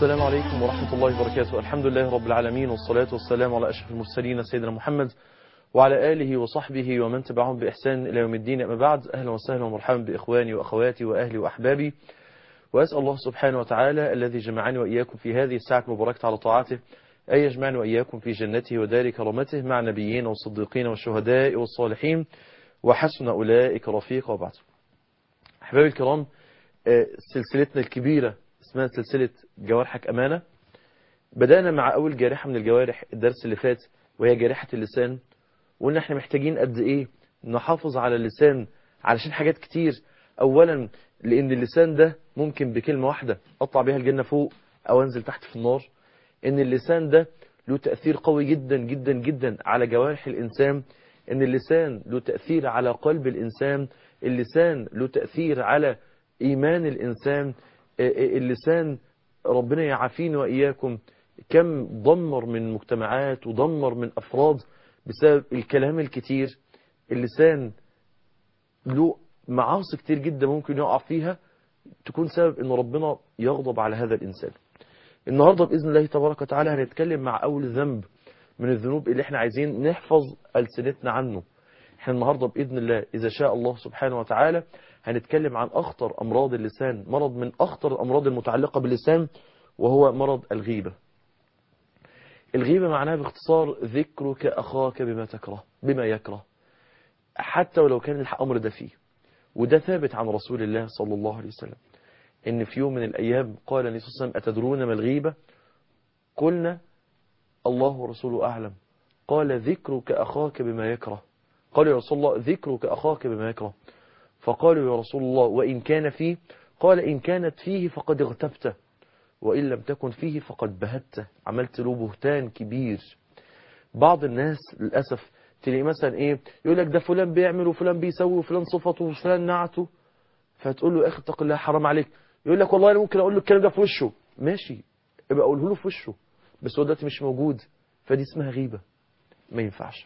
السلام عليكم ورحمة الله وبركاته الحمد لله رب العالمين والصلاة والسلام على أشرف المرسلين سيدنا محمد وعلى آله وصحبه ومن تبعهم بإحسان إلى يوم الدين أما بعد أهلا وسهلا ومرحبا بإخواني وأخواتي وأهلي وأحبابي وأسأل الله سبحانه وتعالى الذي جمعني وإياكم في هذه الساعة المباركة على طاعته أن يجمعني وإياكم في جنته ودار كرامته مع نبيين والصديقين والشهداء والصالحين وحسن أولئك رفيقا وبعد أحبابي الكرام سلسلتنا الكبيرة اسمها سلسلة جوارحك أمانة بدأنا مع أول جارحة من الجوارح الدرس اللي فات وهي جارحة اللسان وإن احنا محتاجين قد إيه نحافظ على اللسان علشان حاجات كتير أولا لأن اللسان ده ممكن بكلمة واحدة أطلع بيها الجنة فوق أو أنزل تحت في النار إن اللسان ده له تأثير قوي جدا جدا جدا على جوارح الإنسان إن اللسان له تأثير على قلب الإنسان اللسان له تأثير على إيمان الإنسان اللسان ربنا يعافينا وإياكم كم دمر من مجتمعات ودمر من أفراد بسبب الكلام الكتير اللسان له معاصي كتير جدا ممكن يقع فيها تكون سبب ان ربنا يغضب على هذا الإنسان النهاردة بإذن الله تبارك وتعالى هنتكلم مع أول ذنب من الذنوب اللي احنا عايزين نحفظ ألسنتنا عنه احنا النهاردة بإذن الله إذا شاء الله سبحانه وتعالى هنتكلم عن أخطر أمراض اللسان مرض من أخطر الأمراض المتعلقة باللسان وهو مرض الغيبة الغيبة معناها باختصار ذكرك أخاك بما تكره بما يكره حتى ولو كان الأمر ده فيه وده ثابت عن رسول الله صلى الله عليه وسلم إن في يوم من الأيام قال النبي صلى الله عليه وسلم أتدرون ما الغيبة قلنا الله ورسوله أعلم قال ذكرك أخاك بما يكره قال يا رسول الله ذكرك أخاك بما يكره فقالوا يا رسول الله وإن كان فيه قال إن كانت فيه فقد اغتبته وإن لم تكن فيه فقد بهته عملت له بهتان كبير بعض الناس للأسف تلاقي مثلا إيه يقول لك ده فلان بيعمل وفلان بيسوي وفلان صفته وفلان نعته فتقول له يا أخي اتق الله حرام عليك يقول لك والله أنا ممكن أقول له الكلام ده في وشه ماشي ابقى أقوله له في وشه بس هو دلوقتي مش موجود فدي اسمها غيبة ما ينفعش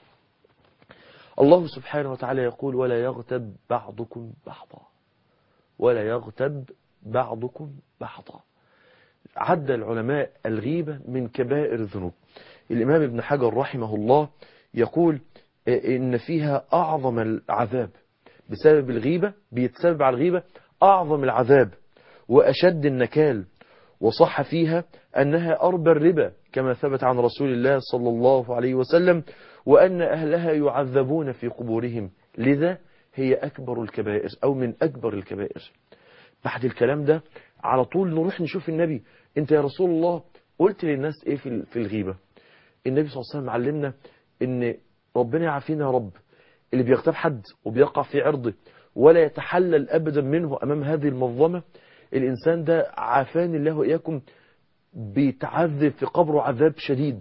الله سبحانه وتعالى يقول ولا يغتب بعضكم بعضا ولا يغتب بعضكم بعضا عد العلماء الغيبة من كبائر الذنوب الإمام ابن حجر رحمه الله يقول إن فيها أعظم العذاب بسبب الغيبة بيتسبب على الغيبة أعظم العذاب وأشد النكال وصح فيها أنها أربى الربا كما ثبت عن رسول الله صلى الله عليه وسلم وأن أهلها يعذبون في قبورهم لذا هي أكبر الكبائر أو من أكبر الكبائر بعد الكلام ده على طول نروح نشوف النبي انت يا رسول الله قلت للناس ايه في الغيبة النبي صلى الله عليه وسلم علمنا ان ربنا يعافينا يا رب اللي بيغتاب حد وبيقع في عرضه ولا يتحلل أبدا منه أمام هذه المنظمة الإنسان ده عافاني الله وإياكم بيتعذب في قبره عذاب شديد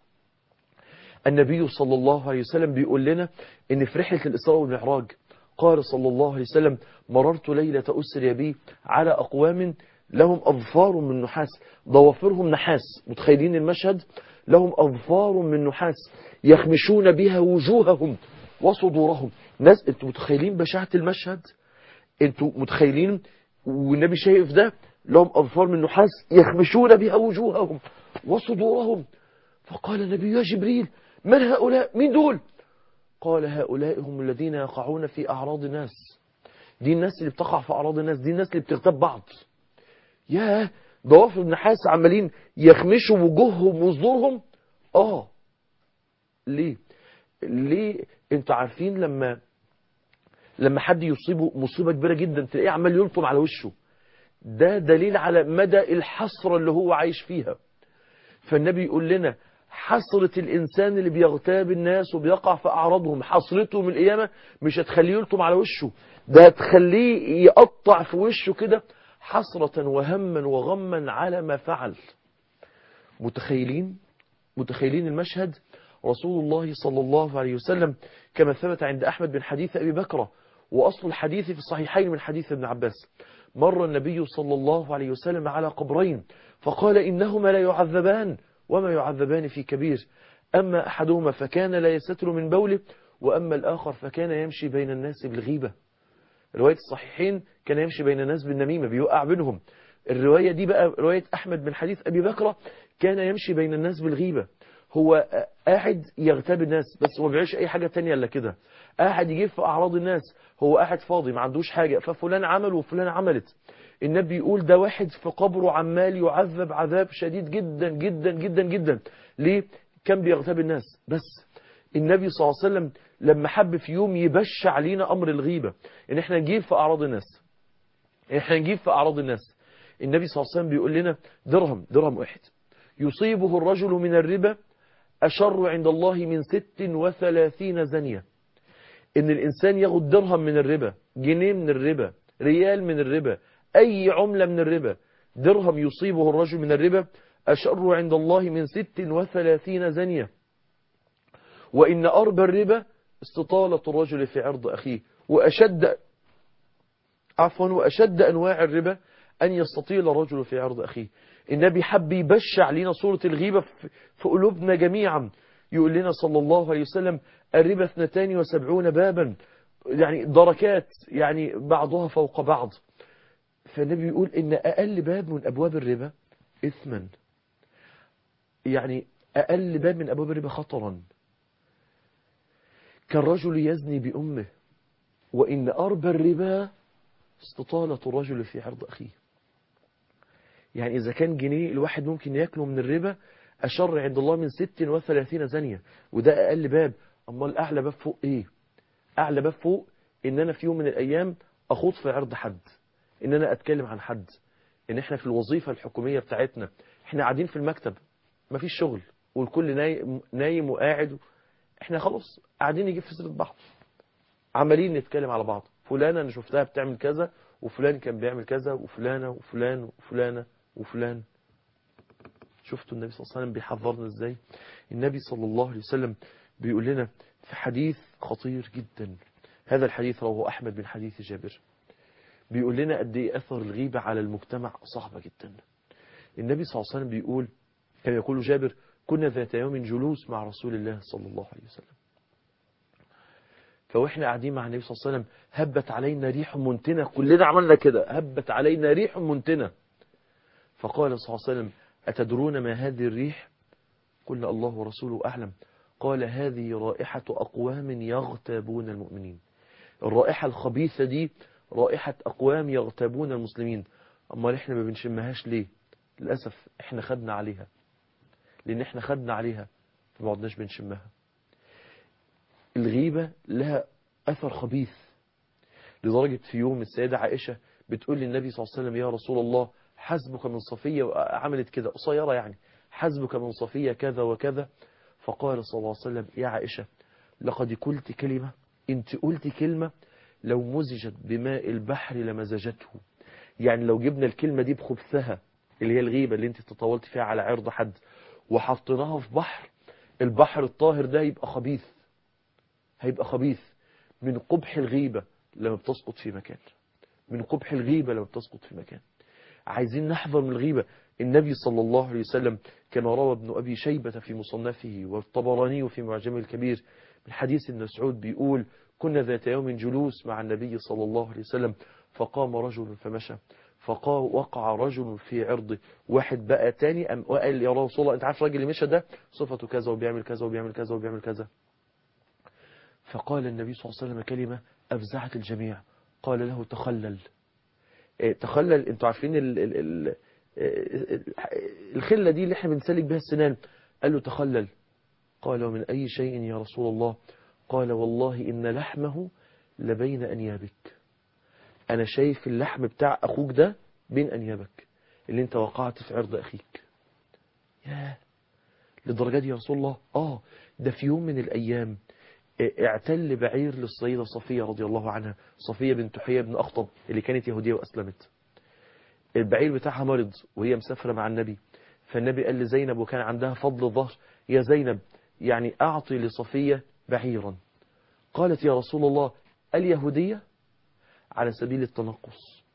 النبي صلى الله عليه وسلم بيقول لنا ان في رحلة الإسراء والمعراج قال صلى الله عليه وسلم مررت ليلة أسري بي على أقوام لهم أظفار من نحاس ضوافرهم نحاس متخيلين المشهد لهم أظفار من نحاس يخمشون بها وجوههم وصدورهم ناس انتوا متخيلين بشاعة المشهد انتوا متخيلين والنبي شايف ده لهم أظفار من نحاس يخمشون بها وجوههم وصدورهم فقال النبي يا جبريل من هؤلاء من دول قال هؤلاء هم الذين يقعون في أعراض الناس دي الناس اللي بتقع في أعراض الناس دي الناس اللي بتغتاب بعض يا ضوافر النحاس عمالين يخمشوا وجوههم وصدورهم اه ليه ليه انتوا عارفين لما لما حد يصيبه مصيبة كبيرة جدا تلاقيه عمال يلطم على وشه ده دليل على مدى الحسرة اللي هو عايش فيها فالنبي يقول لنا حسرة الإنسان اللي بيغتاب الناس وبيقع في أعراضهم حسرته من القيامة مش هتخليه يلطم على وشه ده هتخليه يقطع في وشه كده حسرة وهما وغما على ما فعل متخيلين متخيلين المشهد رسول الله صلى الله عليه وسلم كما ثبت عند أحمد بن حديث أبي بكر وأصل الحديث في الصحيحين من حديث ابن عباس مر النبي صلى الله عليه وسلم على قبرين فقال إنهما لا يعذبان وما يعذبان في كبير أما أحدهما فكان لا يستر من بوله وأما الآخر فكان يمشي بين الناس بالغيبة رواية الصحيحين كان يمشي بين الناس بالنميمة بيوقع بينهم الرواية دي بقى رواية أحمد من حديث أبي بكرة كان يمشي بين الناس بالغيبة هو قاعد يغتاب الناس بس هو ما بيعملش أي حاجة تانية إلا كده قاعد يجيب في أعراض الناس هو قاعد فاضي ما عندوش حاجة ففلان عمل وفلان عملت النبي يقول ده واحد في قبره عمال يعذب عذاب شديد جدا جدا جدا جدا ليه كان بيغتاب الناس بس النبي صلى الله عليه وسلم لما حب في يوم يبشع علينا أمر الغيبة إن احنا نجيب في أعراض الناس إن احنا نجيب في أعراض الناس النبي صلى الله عليه وسلم بيقول لنا درهم درهم واحد يصيبه الرجل من الربا أشر عند الله من ست وثلاثين زنية إن الإنسان ياخد درهم من الربا جنيه من الربا ريال من الربا أي عملة من الربا درهم يصيبه الرجل من الربا أشر عند الله من ست وثلاثين زنية وإن أربى الربا استطالة الرجل في عرض أخيه وأشد عفوا وأشد أنواع الربا أن يستطيل الرجل في عرض أخيه النبي حب يبشع لنا صورة الغيبة في قلوبنا جميعا يقول لنا صلى الله عليه وسلم الربا اثنتان وسبعون بابا يعني دركات يعني بعضها فوق بعض فالنبي يقول إن أقل باب من أبواب الربا إثما يعني أقل باب من أبواب الربا خطرا كالرجل يزني بأمه وإن أربى الربا استطالة الرجل في عرض أخيه يعني إذا كان جنيه الواحد ممكن يأكله من الربا أشر عند الله من ست وثلاثين زنية وده أقل باب أما الأعلى باب فوق إيه أعلى باب فوق إن أنا في يوم من الأيام أخوض في عرض حد إن أنا أتكلم عن حد إن إحنا في الوظيفة الحكومية بتاعتنا إحنا قاعدين في المكتب مفيش شغل والكل نايم, نايم وقاعد إحنا خلاص قاعدين نجيب في سيرة بعض عمالين نتكلم على بعض فلانة أنا شفتها بتعمل كذا وفلان كان بيعمل كذا وفلانة وفلان وفلانة وفلان شفتوا النبي صلى الله عليه وسلم بيحذرنا ازاي النبي صلى الله عليه وسلم بيقول لنا في حديث خطير جدا هذا الحديث رواه أحمد من حديث جابر بيقول لنا قد ايه أثر الغيبة على المجتمع صعبة جدا النبي صلى الله عليه وسلم بيقول كما يقول جابر كنا ذات يوم جلوس مع رسول الله صلى الله عليه وسلم فواحنا قاعدين مع النبي صلى الله عليه وسلم هبت علينا ريح منتنة كلنا عملنا كده هبت علينا ريح منتنة فقال صلى الله عليه وسلم أتدرون ما هذه الريح قلنا الله ورسوله أعلم قال هذه رائحة أقوام يغتابون المؤمنين الرائحة الخبيثة دي رائحة أقوام يغتابون المسلمين أما إحنا ما بنشمهاش ليه للأسف إحنا خدنا عليها لأن إحنا خدنا عليها فما عدناش بنشمها الغيبة لها أثر خبيث لدرجة في يوم السيدة عائشة بتقول للنبي صلى الله عليه وسلم يا رسول الله حسبك من صفية عملت كده قصيرة يعني حسبك من صفية كذا وكذا فقال صلى الله عليه وسلم يا عائشة لقد قلت كلمة انت قلت كلمة لو مزجت بماء البحر لمزجته يعني لو جبنا الكلمة دي بخبثها اللي هي الغيبة اللي انت تطولت فيها على عرض حد وحطيناها في بحر البحر الطاهر ده يبقى خبيث هيبقى خبيث من قبح الغيبة لما بتسقط في مكان من قبح الغيبة لما بتسقط في مكان عايزين نحذر من الغيبة النبي صلى الله عليه وسلم كما روى ابن أبي شيبة في مصنفه والطبراني في معجم الكبير من حديث ابن مسعود بيقول كنا ذات يوم جلوس مع النبي صلى الله عليه وسلم فقام رجل فمشى فقا وقع رجل في عرضه واحد بقى تاني أم وقال يا رسول الله انت عارف الراجل اللي مشى ده صفته كذا وبيعمل كذا وبيعمل كذا وبيعمل كذا فقال النبي صلى الله عليه وسلم كلمة أفزعت الجميع قال له تخلل تخلل انتوا عارفين ال ال ال الخلة دي اللي احنا بنسلك بها السنان قال له تخلل قال ومن أي شيء يا رسول الله قال والله إن لحمه لبين أنيابك أنا شايف اللحم بتاع أخوك ده بين أنيابك اللي انت وقعت في عرض أخيك ياه للدرجة دي يا رسول الله آه ده في يوم من الأيام اعتل بعير للسيدة صفية رضي الله عنها صفية بنت حيي بن أخطب اللي كانت يهودية وأسلمت البعير بتاعها مرض وهي مسافرة مع النبي فالنبي قال لزينب وكان عندها فضل الظهر يا زينب يعني أعطي لصفية بعيرا قالت يا رسول الله اليهودية على سبيل التنقص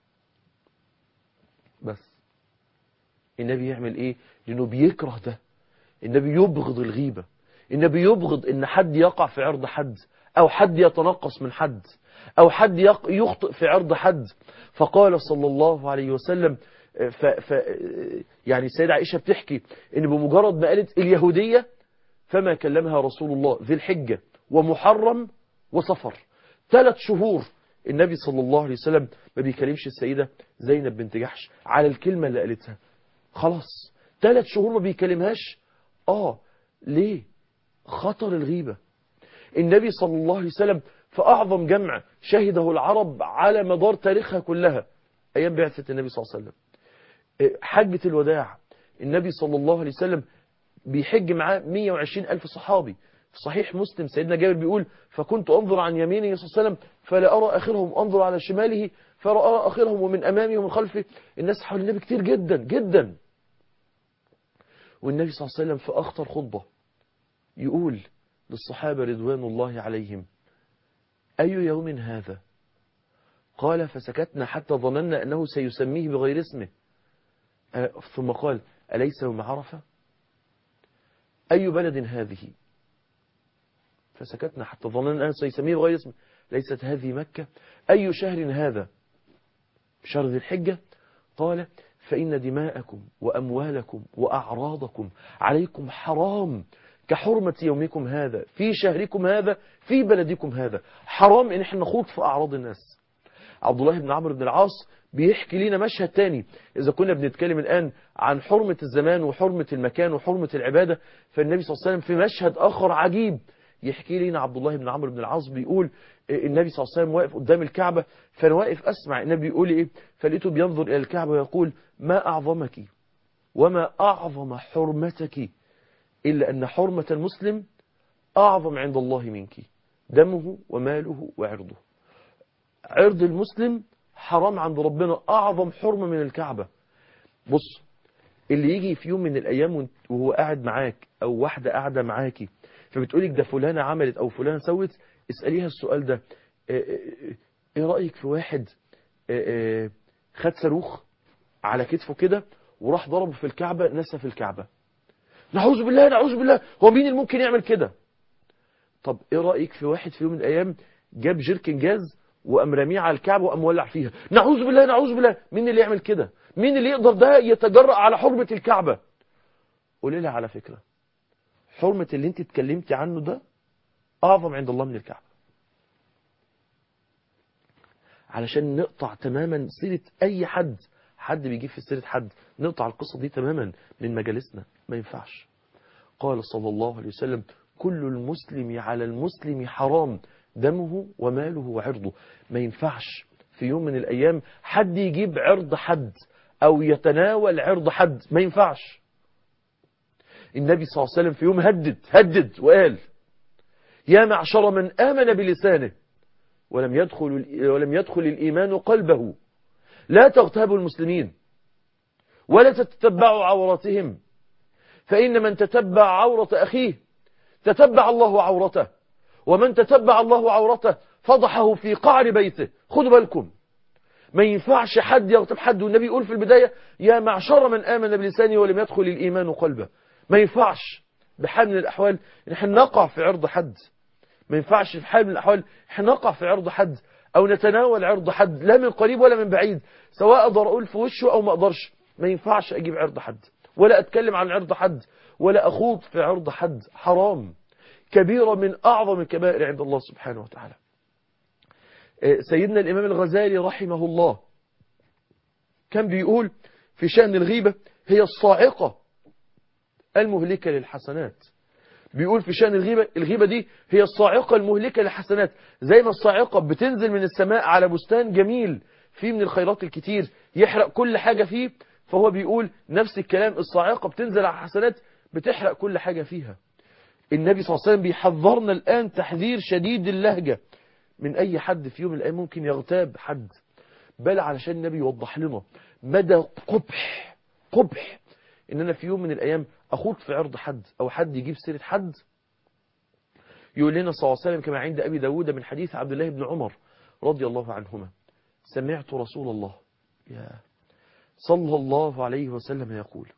بس النبي يعمل ايه لانه بيكره ده النبي يبغض الغيبة النبي يبغض ان حد يقع في عرض حد او حد يتنقص من حد او حد يخطئ في عرض حد فقال صلى الله عليه وسلم ف ف يعني السيدة عائشة بتحكي ان بمجرد ما قالت اليهودية فما كلمها رسول الله ذي الحجة ومحرم وصفر ثلاث شهور النبي صلى الله عليه وسلم ما بيكلمش السيدة زينب بنت جحش على الكلمة اللي قالتها خلاص ثلاث شهور ما بيكلمهاش اه ليه خطر الغيبة النبي صلى الله عليه وسلم في أعظم جمع شهده العرب على مدار تاريخها كلها أيام بعثة النبي صلى الله عليه وسلم حجة الوداع النبي صلى الله عليه وسلم بيحج معاه 120 ألف صحابي في صحيح مسلم سيدنا جابر بيقول فكنت أنظر عن يمينه صلى الله عليه وسلم فلا أرى آخرهم أنظر على شماله فرأى آخرهم ومن أمامه ومن خلفه الناس حول النبي كتير جدا جدا والنبي صلى الله عليه وسلم في أخطر خطبة يقول للصحابة رضوان الله عليهم أي يوم هذا قال فسكتنا حتى ظننا أنه سيسميه بغير اسمه ثم قال أليس يوم عرفة أي بلد هذه فسكتنا حتى ظننا أنه سيسميه بغير اسمه ليست هذه مكة أي شهر هذا شهر ذي الحجة قال فإن دماءكم وأموالكم وأعراضكم عليكم حرام كحرمة يومكم هذا في شهركم هذا في بلدكم هذا حرام ان احنا نخوض في أعراض الناس عبد الله بن عمرو بن العاص بيحكي لنا مشهد تاني إذا كنا بنتكلم الآن عن حرمة الزمان وحرمة المكان وحرمة العبادة فالنبي صلى الله عليه وسلم في مشهد آخر عجيب يحكي لنا عبد الله بن عمرو بن العاص بيقول النبي صلى الله عليه وسلم واقف قدام الكعبة فأنا واقف أسمع النبي بيقول إيه فلقيته بينظر إلى الكعبة ويقول ما أعظمك وما أعظم حرمتك إلا أن حرمة المسلم أعظم عند الله منك دمه وماله وعرضه عرض المسلم حرام عند ربنا أعظم حرمة من الكعبة بص اللي يجي في يوم من الأيام وهو قاعد معاك أو واحدة قاعدة معاكي فبتقولك ده فلانة عملت أو فلانة سوت اسأليها السؤال ده ايه رأيك في واحد خد صاروخ على كتفه كده وراح ضربه في الكعبة نسى في الكعبة نعوذ بالله نعوذ بالله هو مين اللي ممكن يعمل كده طب ايه رأيك في واحد في يوم من الايام جاب جيركن جاز وقام راميه على الكعبة وقام مولع فيها نعوذ بالله نعوذ بالله مين اللي يعمل كده مين اللي يقدر ده يتجرأ على حرمة الكعبة قولي لي على فكرة حرمة اللي انت اتكلمتي عنه ده اعظم عند الله من الكعبة علشان نقطع تماما سيرة اي حد حد بيجيب في سيرة حد نقطع القصة دي تماما من مجالسنا ما ينفعش قال صلى الله عليه وسلم كل المسلم على المسلم حرام دمه وماله وعرضه ما ينفعش في يوم من الأيام حد يجيب عرض حد أو يتناول عرض حد ما ينفعش النبي صلى الله عليه وسلم في يوم هدد هدد وقال يا معشر من آمن بلسانه ولم يدخل, ولم يدخل الإيمان قلبه لا تغتابوا المسلمين ولا تتبعوا عوراتهم فإن من تتبع عورة أخيه تتبع الله عورته ومن تتبع الله عورته فضحه في قعر بيته خدوا بالكم ما ينفعش حد يغتاب حد والنبي يقول في البداية يا معشر من آمن بلسانه ولم يدخل الإيمان قلبه ما ينفعش بحال من الأحوال ان احنا نقع في عرض حد ما ينفعش في حال من الأحوال احنا نقع في عرض حد أو نتناول عرض حد لا من قريب ولا من بعيد سواء أقدر أقول في وشه أو ما أقدرش ما ينفعش أجيب عرض حد ولا أتكلم عن عرض حد ولا أخوض في عرض حد حرام كبيرة من أعظم الكبائر عند الله سبحانه وتعالى سيدنا الإمام الغزالي رحمه الله كان بيقول في شأن الغيبة هي الصاعقة المهلكة للحسنات بيقول في شأن الغيبة الغيبة دي هي الصاعقة المهلكة للحسنات زي ما الصاعقة بتنزل من السماء على بستان جميل فيه من الخيرات الكتير يحرق كل حاجة فيه فهو بيقول نفس الكلام الصاعقة بتنزل على الحسنات بتحرق كل حاجة فيها النبي صلى الله عليه وسلم بيحذرنا الآن تحذير شديد اللهجة من أي حد في يوم من الأيام ممكن يغتاب حد بل علشان النبي يوضح لنا مدى قبح قبح إن أنا في يوم من الأيام أخوض في عرض حد أو حد يجيب سيرة حد يقول لنا صلى الله عليه وسلم كما عند أبي داود من حديث عبد الله بن عمر رضي الله عنهما سمعت رسول الله يا صلى الله عليه وسلم يقول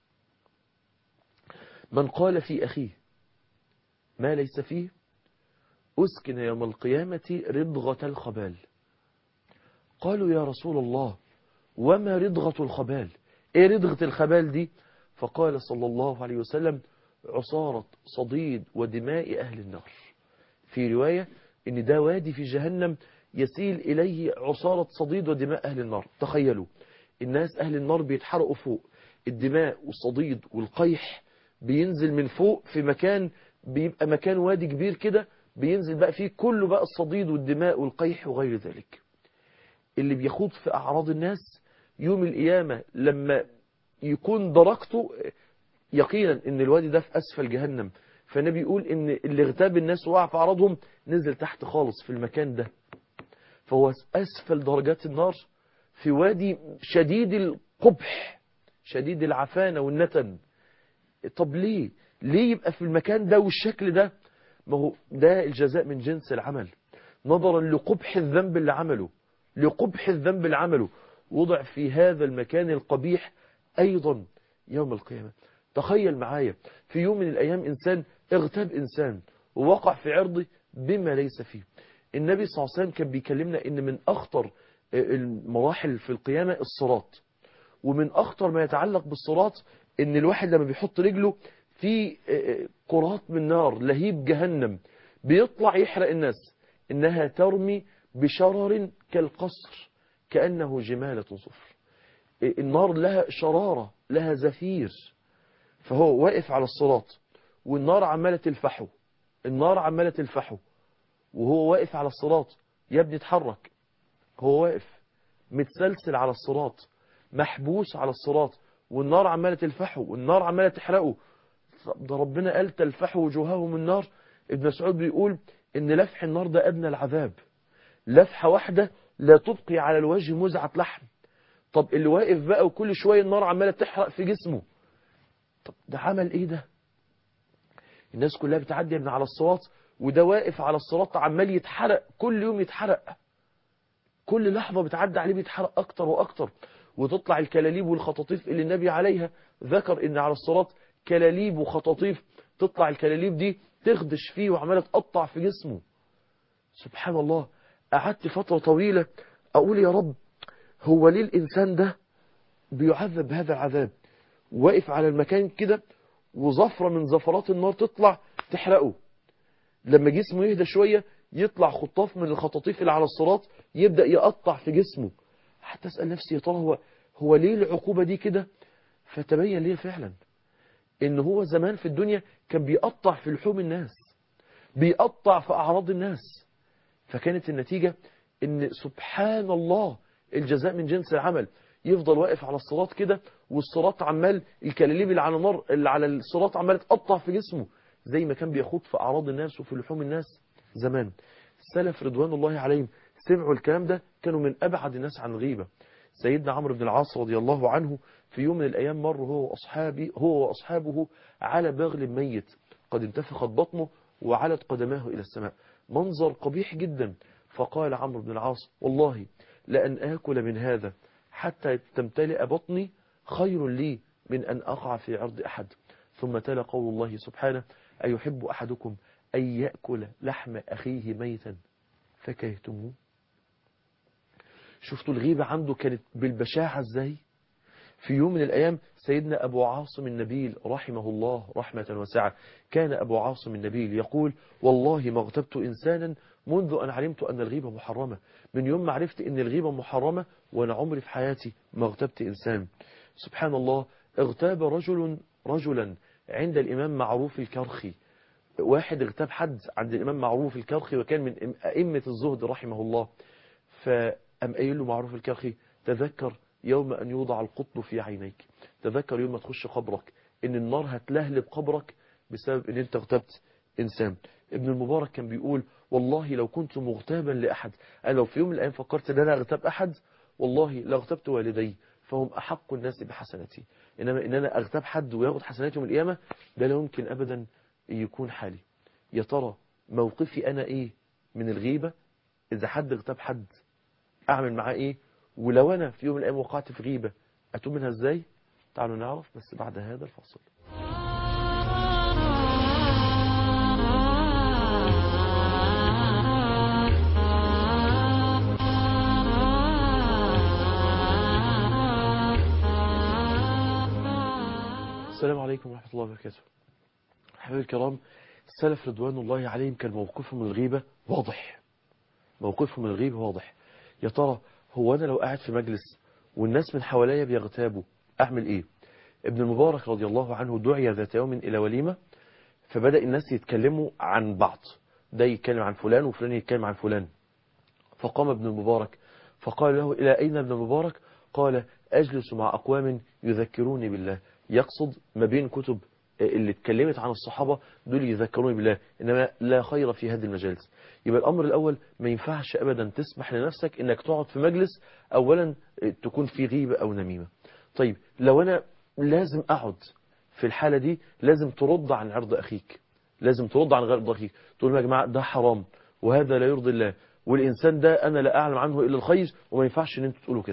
من قال في أخيه ما ليس فيه أسكن يوم القيامة رضغة الخبال قالوا يا رسول الله وما رضغة الخبال ايه ردغة الخبال دي فقال صلى الله عليه وسلم عصارة صديد ودماء أهل النار في رواية ان ده وادي في جهنم يسيل إليه عصارة صديد ودماء أهل النار تخيلوا الناس أهل النار بيتحرقوا فوق الدماء والصديد والقيح بينزل من فوق في مكان بيبقى مكان وادي كبير كده بينزل بقى فيه كله بقى الصديد والدماء والقيح وغير ذلك اللي بيخوض في أعراض الناس يوم القيامة لما يكون دركته يقينا ان الوادي ده في أسفل جهنم فالنبي يقول ان اللي اغتاب الناس وقع في أعراضهم نزل تحت خالص في المكان ده فهو أسفل درجات النار في وادي شديد القبح شديد العفانة والنتن طب ليه ليه يبقى في المكان ده والشكل ده ما هو ده الجزاء من جنس العمل نظرا لقبح الذنب اللي عمله لقبح الذنب اللي عمله وضع في هذا المكان القبيح أيضا يوم القيامة تخيل معايا في يوم من الأيام إنسان اغتاب إنسان ووقع في عرضه بما ليس فيه النبي صلى الله عليه وسلم كان بيكلمنا إن من أخطر المراحل في القيامة الصراط ومن أخطر ما يتعلق بالصراط إن الواحد لما بيحط رجله في كرات من نار لهيب جهنم بيطلع يحرق الناس إنها ترمي بشرر كالقصر كأنه جمالة صفر النار لها شرارة لها زفير فهو واقف على الصراط والنار عمالة تلفحه النار عمالة تلفحه وهو واقف على الصراط يا ابني اتحرك هو واقف متسلسل على الصراط محبوس على الصراط والنار عمالة تلفحه والنار عمالة تحرقه ده ربنا قال تلفحوا وجوههم النار ابن مسعود بيقول ان لفح النار ده ادنى العذاب لفحة واحدة لا تبقي على الوجه مزعة لحم طب اللي واقف بقى وكل شوية النار عمالة تحرق في جسمه طب ده عمل ايه ده الناس كلها بتعدي من على الصراط وده واقف على الصراط عمال يتحرق كل يوم يتحرق كل لحظة بتعدي عليه بيتحرق اكتر واكتر وتطلع الكلاليب والخطاطيف اللي النبي عليها ذكر ان على الصراط كلاليب وخطاطيف تطلع الكلاليب دي تخدش فيه وعمالة تقطع في جسمه سبحان الله قعدت فترة طويلة أقول يا رب هو ليه الإنسان ده بيعذب بهذا العذاب واقف على المكان كده وزفرة من زفرات النار تطلع تحرقه لما جسمه يهدى شوية يطلع خطاف من الخطاطيف اللي على الصراط يبدأ يقطع في جسمه حتى أسأل نفسي يا ترى هو هو ليه العقوبة دي كده فتبين ليه فعلا ان هو زمان في الدنيا كان بيقطع في لحوم الناس بيقطع في أعراض الناس فكانت النتيجة ان سبحان الله الجزاء من جنس العمل يفضل واقف على الصراط كده والصراط عمال الكلاليب اللي على النار اللي على الصراط عمال تقطع في جسمه زي ما كان بيخوض في أعراض الناس وفي لحوم الناس زمان السلف رضوان الله عليهم سمعوا الكلام ده كانوا من أبعد الناس عن غيبة سيدنا عمرو بن العاص رضي الله عنه في يوم من الأيام مر هو وأصحابه, هو وأصحابه على بغل ميت قد انتفخت بطنه وعلت قدماه إلى السماء منظر قبيح جدا فقال عمرو بن العاص والله لأن آكل من هذا حتى تمتلئ بطني خير لي من أن أقع في عرض أحد ثم تلا قول الله سبحانه أيحب أحدكم أن يأكل لحم أخيه ميتا فكرهتموه شفتوا الغيبة عنده كانت بالبشاعة ازاي في يوم من الأيام سيدنا أبو عاصم النبيل رحمه الله رحمة واسعة كان أبو عاصم النبيل يقول والله ما اغتبت إنسانا منذ أن علمت أن الغيبة محرمة من يوم ما عرفت أن الغيبة محرمة وأنا عمري في حياتي ما اغتبت إنسان سبحان الله اغتاب رجل رجلا عند الإمام معروف الكرخي واحد اغتاب حد عند الإمام معروف الكرخي وكان من أئمة الزهد رحمه الله فأم قايل له معروف الكرخي تذكر يوم أن يوضع القطب في عينيك تذكر يوم ما تخش قبرك إن النار هتلهلب قبرك بسبب إن أنت اغتبت إنسان ابن المبارك كان بيقول والله لو كنت مغتابا لأحد أنا لو في يوم من الأيام فكرت أن أنا أغتاب أحد والله لاغتبت والدي فهم أحق الناس بحسنتي إنما إن أنا أغتاب حد وياخد حسناتي يوم القيامة ده لا يمكن أبدا يكون حالي يا ترى موقفي أنا إيه من الغيبة إذا حد اغتاب حد أعمل معاه إيه ولو أنا في يوم من الأيام وقعت في غيبة أتوب منها إزاي تعالوا نعرف بس بعد هذا الفصل السلام عليكم ورحمة الله وبركاته حبايبي الكرام السلف رضوان الله عليهم كان موقفهم من الغيبة واضح موقفهم من الغيبة واضح يا ترى هو أنا لو قاعد في مجلس والناس من حواليا بيغتابوا أعمل إيه ابن المبارك رضي الله عنه دعي ذات يوم إلى وليمة فبدأ الناس يتكلموا عن بعض ده يتكلم عن فلان وفلان يتكلم عن فلان فقام ابن المبارك فقال له إلى أين ابن المبارك قال أجلس مع أقوام يذكروني بالله يقصد ما بين كتب اللي اتكلمت عن الصحابة دول يذكروني بالله إنما لا خير في هذه المجالس يبقى الأمر الأول ما ينفعش أبدا تسمح لنفسك إنك تقعد في مجلس أولا تكون في غيبة أو نميمة طيب لو أنا لازم أقعد في الحالة دي لازم ترد عن عرض أخيك لازم ترد عن عرض أخيك تقول يا جماعة ده حرام وهذا لا يرضي الله والإنسان ده أنا لا أعلم عنه إلا الخير وما ينفعش إن أنتوا تقولوا كده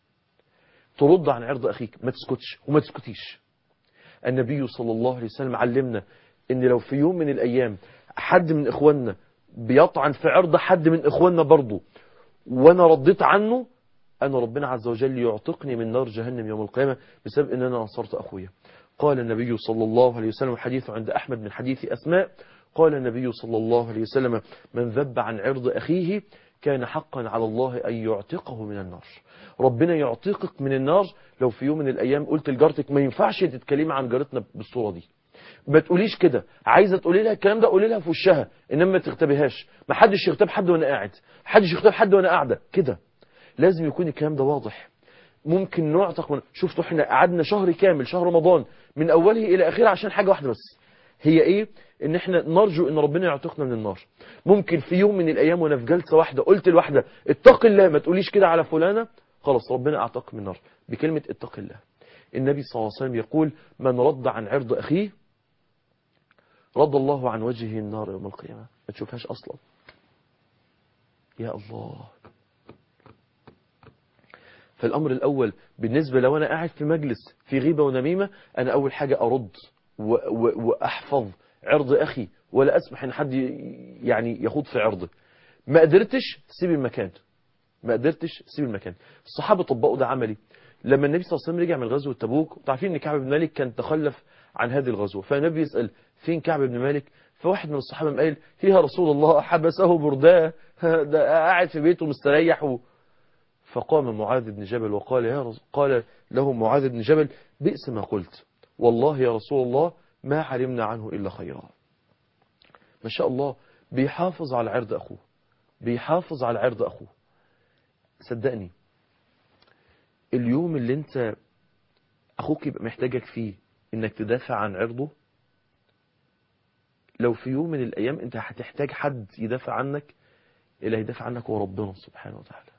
ترد عن عرض أخيك ما تسكتش وما تسكتيش النبي صلى الله عليه وسلم علمنا ان لو في يوم من الايام حد من اخواننا بيطعن في عرض حد من اخواننا برضه وانا رديت عنه انا ربنا عز وجل يعتقني من نار جهنم يوم القيامة بسبب ان انا نصرت اخويا قال النبي صلى الله عليه وسلم الحديث عند احمد من حديث اسماء قال النبي صلى الله عليه وسلم من ذب عن عرض اخيه كان حقا على الله أن يعتقه من النار ربنا يعتقك من النار لو في يوم من الأيام قلت لجارتك ما ينفعش تتكلمي عن جارتنا بالصورة دي ما تقوليش كده عايزة تقولي لها الكلام ده قولي لها في وشها إنما ما تغتبيهاش ما حدش يغتاب حد وأنا قاعد حدش يغتاب حد وأنا قاعدة كده لازم يكون الكلام ده واضح ممكن نعتق من شفتوا احنا قعدنا شهر كامل شهر رمضان من أوله إلى آخره عشان حاجة واحدة بس هي ايه ان احنا نرجو ان ربنا يعتقنا من النار ممكن في يوم من الايام وانا في جلسه واحده قلت لواحده اتق الله ما تقوليش كده على فلانه خلاص ربنا اعتق من النار بكلمه اتق الله النبي صلى الله عليه وسلم يقول من رد عن عرض اخيه رد الله عن وجهه النار يوم القيامه ما تشوفهاش اصلا يا الله فالامر الاول بالنسبه لو انا قاعد في مجلس في غيبه ونميمه انا اول حاجه ارد وأحفظ عرض أخي ولا أسمح أن حد يعني يخوض في عرضه ما قدرتش سيب المكان ما قدرتش سيب المكان الصحابة طبقوا ده عملي لما النبي صلى الله عليه وسلم رجع من غزوة تبوك تعرفين ان كعب بن مالك كان تخلف عن هذه الغزوة فالنبي يسأل فين كعب بن مالك فواحد من الصحابة قال فيها رسول الله حبسه برداه ده قاعد في بيته مستريح و... فقام معاذ بن جبل وقال يا رسول قال له معاذ بن جبل بئس ما قلت والله يا رسول الله ما علمنا عنه إلا خيرا ما شاء الله بيحافظ على عرض أخوه بيحافظ على عرض أخوه صدقني اليوم اللي انت أخوك يبقى محتاجك فيه انك تدافع عن عرضه لو في يوم من الأيام انت هتحتاج حد يدافع عنك اللي هيدافع عنك هو ربنا سبحانه وتعالى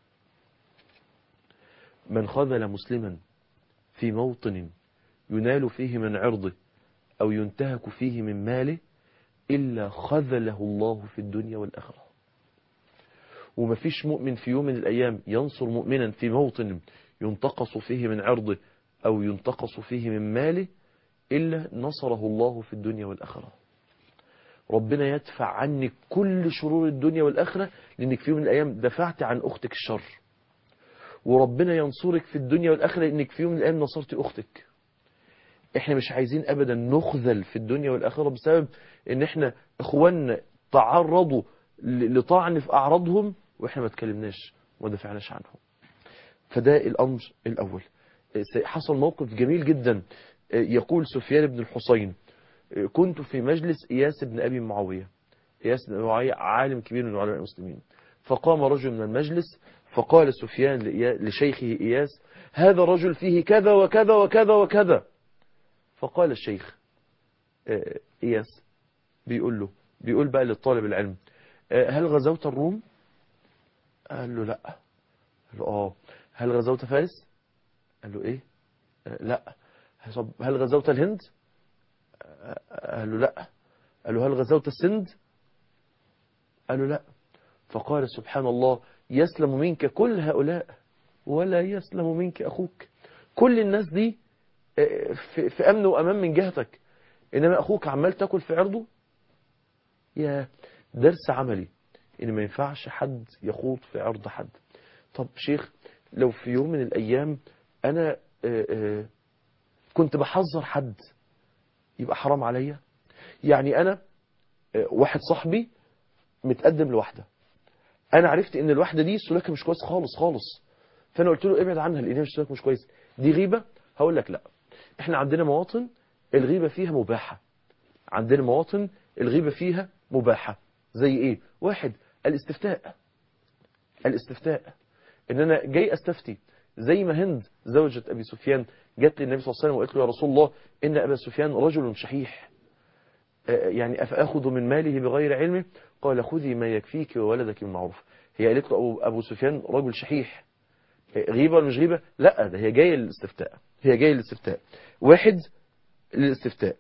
من خذل مسلما في موطن ينال فيه من عرضه أو ينتهك فيه من ماله إلا خذله الله في الدنيا والآخرة ومفيش مؤمن في يوم من الأيام ينصر مؤمنا في موطن ينتقص فيه من عرضه أو ينتقص فيه من ماله إلا نصره الله في الدنيا والآخرة ربنا يدفع عنك كل شرور الدنيا والآخرة لأنك في يوم من الأيام دفعت عن أختك الشر وربنا ينصرك في الدنيا والآخرة لأنك في يوم من الأيام نصرت أختك احنا مش عايزين ابدا نخذل في الدنيا والاخره بسبب ان احنا اخواننا تعرضوا لطعن في اعراضهم واحنا ما اتكلمناش وما دفعناش عنهم فده الامر الاول حصل موقف جميل جدا يقول سفيان بن الحسين كنت في مجلس اياس بن ابي معاويه اياس بن ابي معاويه عالم كبير من علماء المسلمين فقام رجل من المجلس فقال سفيان لشيخه اياس هذا الرجل فيه كذا وكذا وكذا وكذا فقال الشيخ إياس بيقول له بيقول بقى للطالب العلم هل غزوت الروم قال له لا قال له اه هل غزوت فارس قال له ايه لا هل غزوت الهند قال له لا قال له هل غزوت السند قال له لا فقال سبحان الله يسلم منك كل هؤلاء ولا يسلم منك أخوك كل الناس دي في, في أمن وأمان من جهتك إنما أخوك عمال تاكل في عرضه يا درس عملي إن ما ينفعش حد يخوض في عرض حد طب شيخ لو في يوم من الأيام أنا كنت بحذر حد يبقى حرام عليا يعني انا واحد صاحبي متقدم لواحده انا عرفت ان الواحده دي سلوكها مش كويس خالص خالص فانا قلت له ابعد عنها لان هي سلوك مش كويس دي غيبه هقول لك لا احنا عندنا مواطن الغيبه فيها مباحه عندنا مواطن الغيبه فيها مباحه زي ايه واحد الاستفتاء الاستفتاء ان انا جاي استفتي زي ما هند زوجة ابي سفيان جت للنبي صلى الله عليه وسلم وقالت له يا رسول الله ان ابا سفيان رجل شحيح يعني افاخذ من ماله بغير علمه قال خذي ما يكفيك وولدك من معروف هي قالت له ابو, أبو سفيان رجل شحيح غيبه ولا مش غيبه لا ده هي جايه للاستفتاء هي جايه للاستفتاء واحد للاستفتاء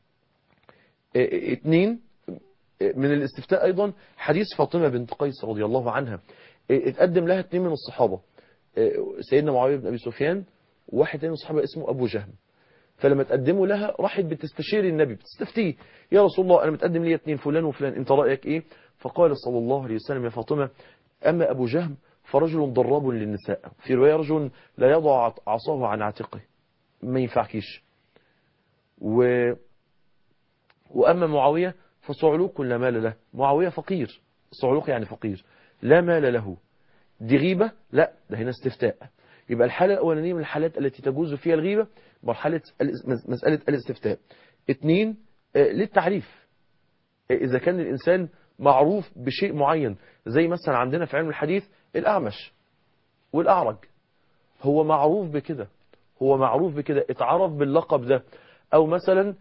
اثنين من الاستفتاء ايضا حديث فاطمه بنت قيس رضي الله عنها اتقدم لها اثنين من الصحابه سيدنا معاويه بن ابي سفيان وواحد تاني من الصحابه اسمه ابو جهم فلما تقدموا لها راحت بتستشير النبي بتستفتيه يا رسول الله انا متقدم لي اثنين فلان وفلان انت رايك ايه فقال صلى الله عليه وسلم يا فاطمه اما ابو جهم فرجل ضراب للنساء في روايه رجل لا يضع عصاه عن عاتقه ما ينفعكيش و واما معاويه فصعلوك لا مال له معاويه فقير صعلوك يعني فقير لا مال له دي غيبه لا ده هنا استفتاء يبقى الحالة الأولانية من الحالات التي تجوز فيها الغيبة مرحلة مسألة الاستفتاء اثنين للتعريف إذا كان الإنسان معروف بشيء معين زي مثلا عندنا في علم الحديث الأعمش والأعرج هو معروف بكده هو معروف بكده اتعرف باللقب ده أو مثلا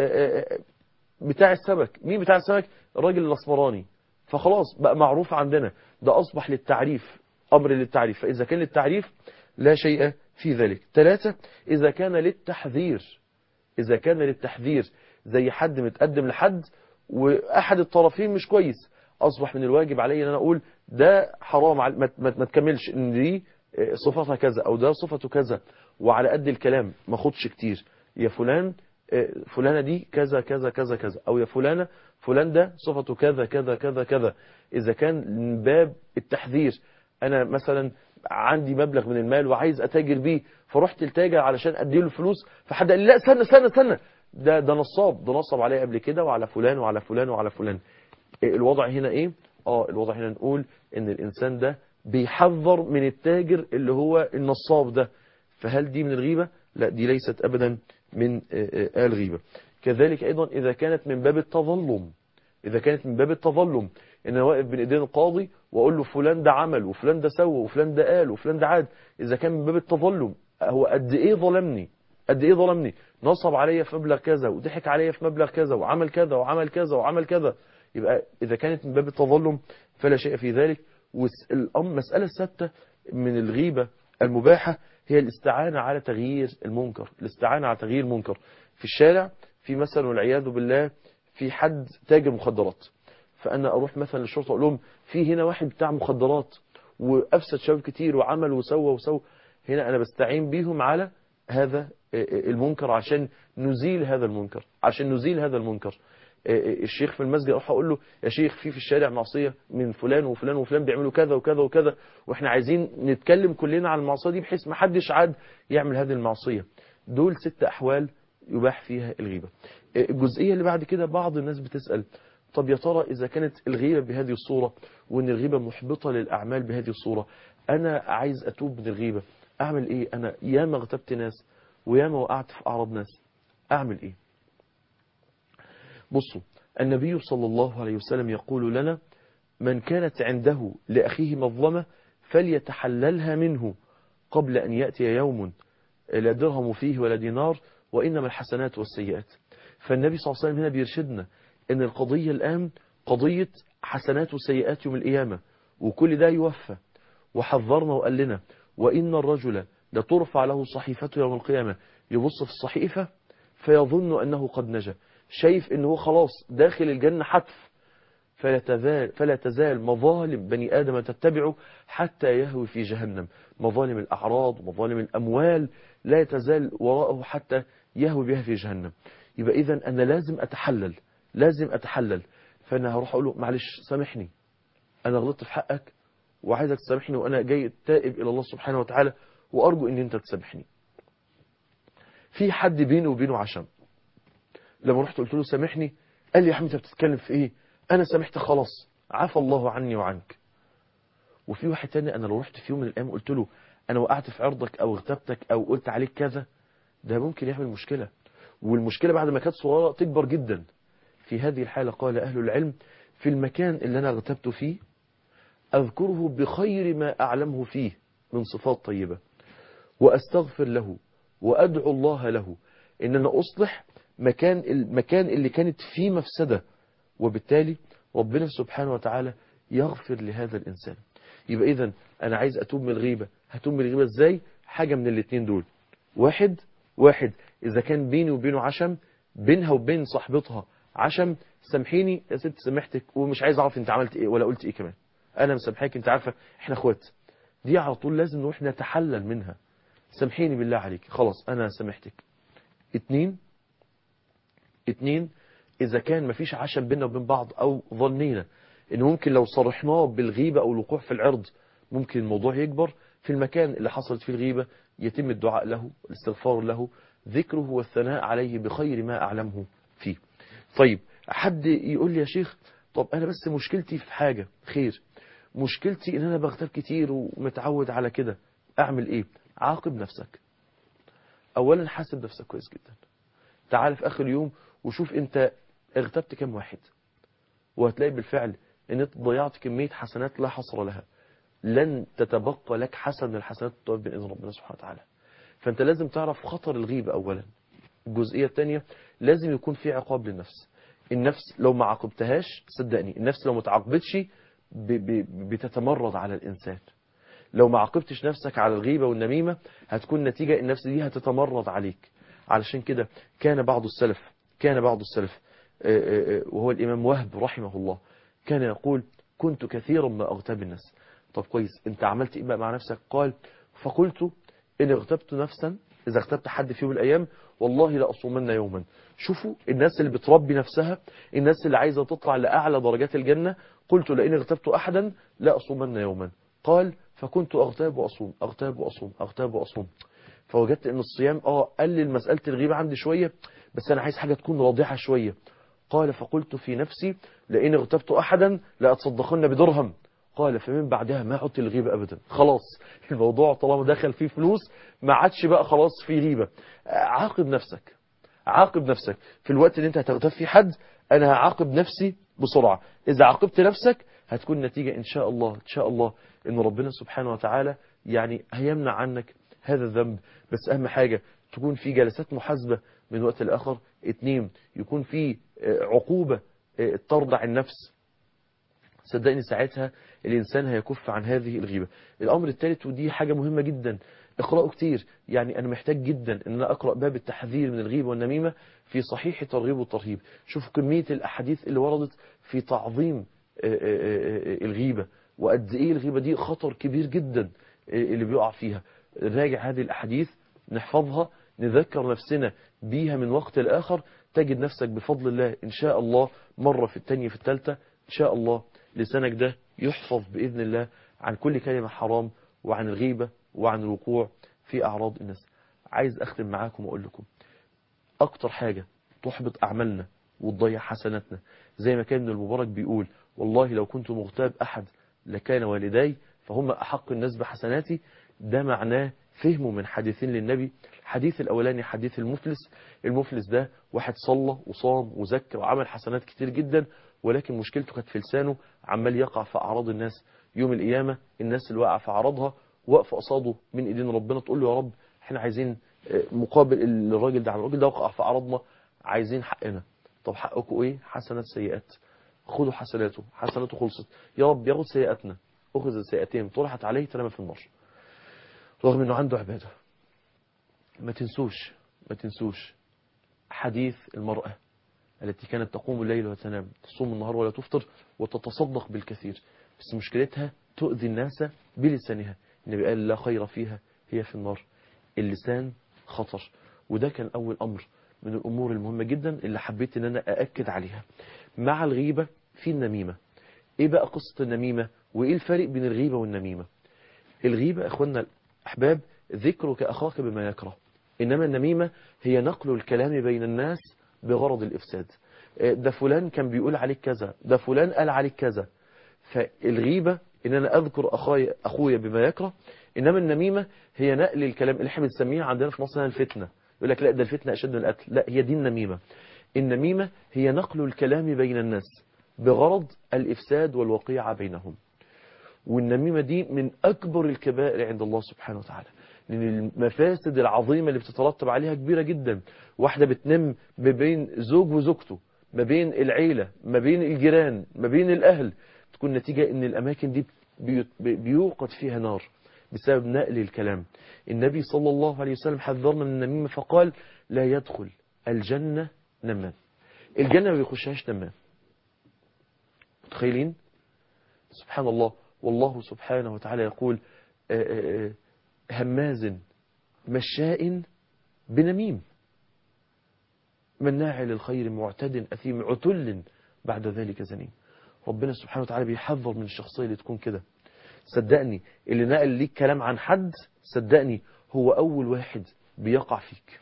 بتاع السمك مين بتاع السمك الراجل الأسمراني فخلاص بقى معروف عندنا ده أصبح للتعريف أمر للتعريف فإذا كان للتعريف لا شيء في ذلك ثلاثة إذا كان للتحذير إذا كان للتحذير زي حد متقدم لحد وأحد الطرفين مش كويس أصبح من الواجب علي أن أنا أقول ده حرام ما, ما, ما تكملش إن دي صفتها كذا أو ده صفته كذا وعلى قد الكلام ما خدش كتير يا فلان فلانة دي كذا كذا كذا كذا أو يا فلانة فلان ده صفته كذا كذا كذا كذا إذا كان من باب التحذير أنا مثلا عندي مبلغ من المال وعايز أتاجر بيه فرحت التاجر علشان أديله الفلوس فحد قال لي لا استنى استنى استنى ده ده نصاب ده نصب عليا قبل كده وعلى فلان وعلى فلان وعلى فلان الوضع هنا ايه اه الوضع هنا نقول ان الانسان ده بيحذر من التاجر اللي هو النصاب ده فهل دي من الغيبة لا دي ليست ابدا من الغيبة كذلك ايضا اذا كانت من باب التظلم اذا كانت من باب التظلم ان انا واقف بين ايدين القاضي واقول له فلان ده عمل وفلان ده سوى وفلان ده قال وفلان ده عاد اذا كان من باب التظلم هو قد ايه ظلمني قد ايه ظلمني نصب عليا في مبلغ كذا وضحك عليا في مبلغ كذا وعمل كذا وعمل كذا وعمل كذا يبقى إذا كانت من باب التظلم فلا شيء في ذلك والمسألة السادسة من الغيبة المباحة هي الاستعانة على تغيير المنكر الاستعانة على تغيير المنكر في الشارع في مثلا والعياذ بالله في حد تاجر مخدرات فأنا أروح مثلا للشرطة أقول لهم في هنا واحد بتاع مخدرات وأفسد شباب كتير وعمل وسوى وسوى هنا أنا بستعين بيهم على هذا المنكر عشان نزيل هذا المنكر عشان نزيل هذا المنكر الشيخ في المسجد اروح اقول له يا شيخ في في الشارع معصيه من فلان وفلان وفلان بيعملوا كذا وكذا وكذا واحنا عايزين نتكلم كلنا عن المعصيه دي بحيث ما حدش عاد يعمل هذه المعصيه دول ست احوال يباح فيها الغيبه الجزئيه اللي بعد كده بعض الناس بتسال طب يا ترى اذا كانت الغيبه بهذه الصوره وان الغيبه محبطه للاعمال بهذه الصوره انا عايز اتوب من الغيبه اعمل ايه انا ياما اغتبت ناس وياما وقعت في اعراض ناس اعمل ايه بصوا النبي صلى الله عليه وسلم يقول لنا من كانت عنده لأخيه مظلمة فليتحللها منه قبل أن يأتي يوم لا درهم فيه ولا دينار وإنما الحسنات والسيئات فالنبي صلى الله عليه وسلم هنا بيرشدنا أن القضية الآن قضية حسنات وسيئات يوم القيامة وكل ده يوفى وحذرنا وقال لنا وإن الرجل لترفع له صحيفته يوم القيامة يبص في الصحيفة فيظن أنه قد نجا شايف ان هو خلاص داخل الجنة حتف فلا تزال, فلا تزال مظالم بني آدم تتبعه حتى يهوي في جهنم مظالم الأعراض ومظالم الأموال لا تزال وراءه حتى يهوي بها في جهنم يبقى إذا أنا لازم أتحلل لازم أتحلل فأنا هروح أقول له معلش سامحني أنا غلطت في حقك وعايزك تسامحني وأنا جاي تائب إلى الله سبحانه وتعالى وأرجو أن أنت تسامحني في حد بيني وبينه عشم لما رحت قلت له سامحني قال لي يا حبيبي انت بتتكلم في ايه انا سامحتك خلاص عفى الله عني وعنك وفي واحد تاني انا لو رحت في يوم من الايام قلت له انا وقعت في عرضك او اغتبتك او قلت عليك كذا ده ممكن يعمل مشكلة والمشكلة بعد ما كانت صغيرة تكبر جدا في هذه الحالة قال أهل العلم في المكان اللي أنا اغتبت فيه أذكره بخير ما أعلمه فيه من صفات طيبة وأستغفر له وأدعو الله له إن أنا أصلح مكان المكان اللي كانت فيه مفسدة وبالتالي ربنا سبحانه وتعالى يغفر لهذا الإنسان يبقى إذا أنا عايز أتوب من الغيبة هتوب من الغيبة إزاي حاجة من الاثنين دول واحد واحد إذا كان بيني وبينه عشم بينها وبين صاحبتها عشم سامحيني يا ست سامحتك ومش عايز أعرف أنت عملت إيه ولا قلت إيه كمان أنا مسامحاك أنت عارفة إحنا أخوات دي على طول لازم نروح نتحلل منها سامحيني بالله عليك خلاص أنا سامحتك اتنين اتنين إذا كان مفيش عشم بيننا وبين بعض أو ظنينا إن ممكن لو صرحناه بالغيبة أو الوقوع في العرض ممكن الموضوع يكبر في المكان اللي حصلت فيه الغيبة يتم الدعاء له الاستغفار له ذكره والثناء عليه بخير ما أعلمه فيه طيب حد يقول لي يا شيخ طب أنا بس مشكلتي في حاجة خير مشكلتي إن أنا بغتاب كتير ومتعود على كده أعمل إيه عاقب نفسك أولا حاسب نفسك كويس جدا تعال في آخر اليوم وشوف أنت اغتبت كم واحد وهتلاقي بالفعل ان انت ضيعت كمية حسنات لا حصر لها لن تتبقى لك حسن من الحسنات التواب بإذن ربنا سبحانه وتعالى فانت لازم تعرف خطر الغيبة اولا الجزئية الثانية لازم يكون في عقاب للنفس النفس لو ما عاقبتهاش صدقني النفس لو ما تعاقبتش بتتمرد على الإنسان لو ما عاقبتش نفسك على الغيبة والنميمة هتكون نتيجة النفس دي هتتمرد عليك علشان كده كان بعض السلف كان بعض السلف وهو الإمام وهب رحمه الله كان يقول كنت كثيرا ما أغتاب الناس طب كويس انت عملت ايه بقى مع نفسك قال فقلت إن اغتبت نفسا إذا اغتبت حد في يوم من الأيام والله لأصومن يوما شوفوا الناس اللي بتربي نفسها الناس اللي عايزة تطلع لأعلى درجات الجنة قلت لئن اغتبت أحدا لأصومن يوما قال فكنت أغتاب وأصوم أغتاب وأصوم أغتاب وأصوم فوجدت ان الصيام اه قلل مسألة الغيبة عندي شوية بس انا عايز حاجة تكون راضحة شوية قال فقلت في نفسي لئن اغتبت احدا لأتصدقن بدرهم قال فمن بعدها ما عدت الغيبة ابدا خلاص الموضوع طالما دخل فيه فلوس ما عادش بقى خلاص فيه غيبة عاقب نفسك عاقب نفسك في الوقت اللي انت هتغتاب فيه حد انا هعاقب نفسي بسرعة اذا عاقبت نفسك هتكون نتيجة ان شاء الله ان شاء الله ان ربنا سبحانه وتعالى يعني هيمنع عنك هذا الذنب بس أهم حاجة تكون في جلسات محاسبة من وقت لآخر اتنين يكون في عقوبة ترضع النفس صدقني ساعتها الإنسان هيكف عن هذه الغيبة الأمر الثالث ودي حاجة مهمة جدا اقرأوا كتير يعني أنا محتاج جدا أن أنا أقرأ باب التحذير من الغيبة والنميمة في صحيح الترغيب والترهيب شوفوا كمية الأحاديث اللي وردت في تعظيم الغيبة وقد إيه الغيبة دي خطر كبير جدا اللي بيقع فيها نراجع هذه الأحاديث نحفظها نذكر نفسنا بيها من وقت لآخر تجد نفسك بفضل الله إن شاء الله مرة في التانية في التالتة إن شاء الله لسانك ده يحفظ بإذن الله عن كل كلمة حرام وعن الغيبة وعن الوقوع في أعراض الناس عايز أختم معاكم وأقول لكم أكتر حاجة تحبط أعمالنا وتضيع حسناتنا زي ما كان ابن المبارك بيقول والله لو كنت مغتاب أحد لكان والداي فهم أحق الناس بحسناتي ده معناه فهمه من حديثين للنبي الحديث الأولاني حديث المفلس المفلس ده واحد صلى وصام وزكى وعمل حسنات كتير جدا ولكن مشكلته كانت في لسانه عمال يقع في أعراض الناس يوم القيامة الناس اللي وقع في أعراضها واقفة قصاده من إيدين ربنا تقول له يا رب احنا عايزين مقابل الراجل ده الراجل ده وقع في أعراضنا عايزين حقنا طب حقكم ايه حسنات سيئات خدوا حسناته حسناته خلصت يا رب ياخد سيئاتنا أخذ السيئتين طرحت عليه ترمى في النار رغم أنه عنده عبادة ما تنسوش ما تنسوش حديث المرأة التي كانت تقوم الليل وتنام تصوم النهار ولا تفطر وتتصدق بالكثير بس مشكلتها تؤذي الناس بلسانها النبي قال لا خير فيها هي في النار اللسان خطر وده كان أول أمر من الأمور المهمة جدا اللي حبيت أن أنا أأكد عليها مع الغيبة في النميمة إيه بقى قصة النميمة وإيه الفرق بين الغيبة والنميمة الغيبة أخوانا الأحباب ذكرك أخاك بما يكره إنما النميمة هي نقل الكلام بين الناس بغرض الإفساد ده فلان كان بيقول عليك كذا ده فلان قال عليك كذا فالغيبة ان انا اذكر اخويا اخويا بما يكره انما النميمة هي نقل الكلام اللي احنا بنسميها عندنا في مصر الفتنة يقول لك لا ده الفتنة اشد من القتل لا هي دي النميمة النميمة هي نقل الكلام بين الناس بغرض الافساد والوقيعة بينهم والنميمة دي من اكبر الكبائر عند الله سبحانه وتعالى لان المفاسد العظيمة اللي بتترتب عليها كبيرة جدا واحدة بتنم ما بين زوج وزوجته ما بين العيلة ما بين الجيران ما بين الاهل تكون نتيجة ان الاماكن دي بيوقد فيها نار بسبب نقل الكلام النبي صلى الله عليه وسلم حذرنا من النميمة فقال لا يدخل الجنة نمام الجنة ما بيخشهاش نمام متخيلين سبحان الله والله سبحانه وتعالى يقول هماز مشاء بنميم مناع للخير معتد أثيم عتل بعد ذلك زنيم ربنا سبحانه وتعالى بيحذر من الشخصية اللي تكون كده صدقني اللي نقل ليك كلام عن حد صدقني هو أول واحد بيقع فيك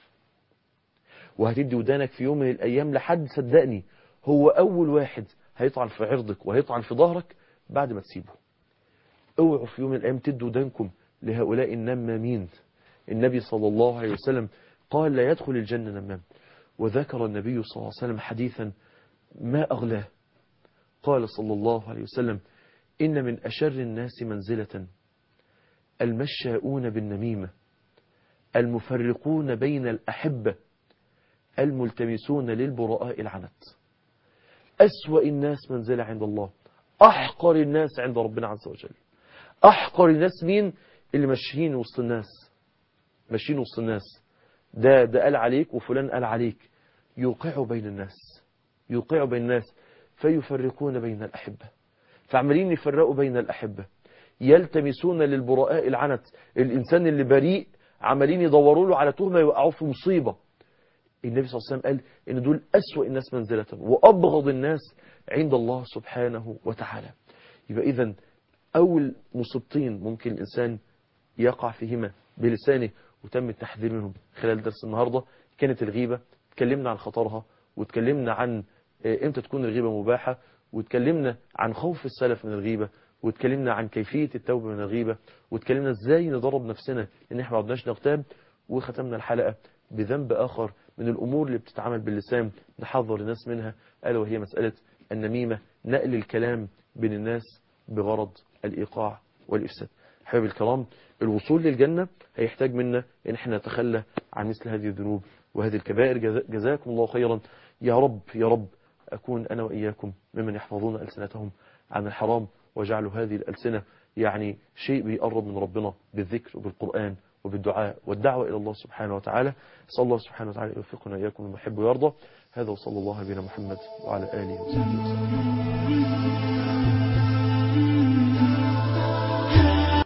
وهتدي ودانك في يوم من الأيام لحد صدقني هو أول واحد هيطعن في عرضك وهيطعن في ظهرك بعد ما تسيبه اوعوا في يوم من الأيام تدوا ودانكم لهؤلاء النمامين النبي صلى الله عليه وسلم قال لا يدخل الجنة نمام وذكر النبي صلى الله عليه وسلم حديثا ما أغلاه قال صلى الله عليه وسلم إن من أشر الناس منزلة المشاؤون بالنميمة المفرقون بين الأحبة الملتمسون للبراء العنت أسوأ الناس منزلة عند الله أحقر الناس عند ربنا عز وجل أحقر الناس مين اللي ماشيين وسط الناس ماشيين وسط الناس ده ده قال عليك وفلان قال عليك يوقعوا بين الناس يوقعوا بين الناس فيفرقون بين الأحبة فعمالين يفرقوا بين الأحبة يلتمسون للبراء العنت الإنسان اللي بريء عمالين يدوروا له على تهمة يوقعوه في مصيبة النبي صلى الله عليه وسلم قال إن دول أسوأ الناس منزلة وأبغض الناس عند الله سبحانه وتعالى يبقى إذا أول مصيبتين ممكن الإنسان يقع فيهما بلسانه وتم التحذير منهم خلال درس النهاردة كانت الغيبة اتكلمنا عن خطرها واتكلمنا عن امتى تكون الغيبة مباحة واتكلمنا عن خوف السلف من الغيبة واتكلمنا عن كيفية التوبة من الغيبة واتكلمنا ازاي ندرب نفسنا ان احنا ما عدناش نغتاب وختمنا الحلقة بذنب اخر من الامور اللي بتتعمل باللسان نحذر الناس منها الا وهي مسألة النميمة نقل الكلام بين الناس بغرض الايقاع والافساد حبيب الكرام الوصول للجنة هيحتاج منا ان احنا نتخلى عن مثل هذه الذنوب وهذه الكبائر جزاكم الله خيرا يا رب يا رب أكون أنا وإياكم ممن يحفظون ألسنتهم عن الحرام وجعلوا هذه الألسنة يعني شيء بيقرب من ربنا بالذكر وبالقرآن وبالدعاء والدعوة إلى الله سبحانه وتعالى صلى الله سبحانه وتعالى يوفقنا إياكم المحب ويرضى هذا وصلى الله على محمد وعلى آله وصحبه وسلم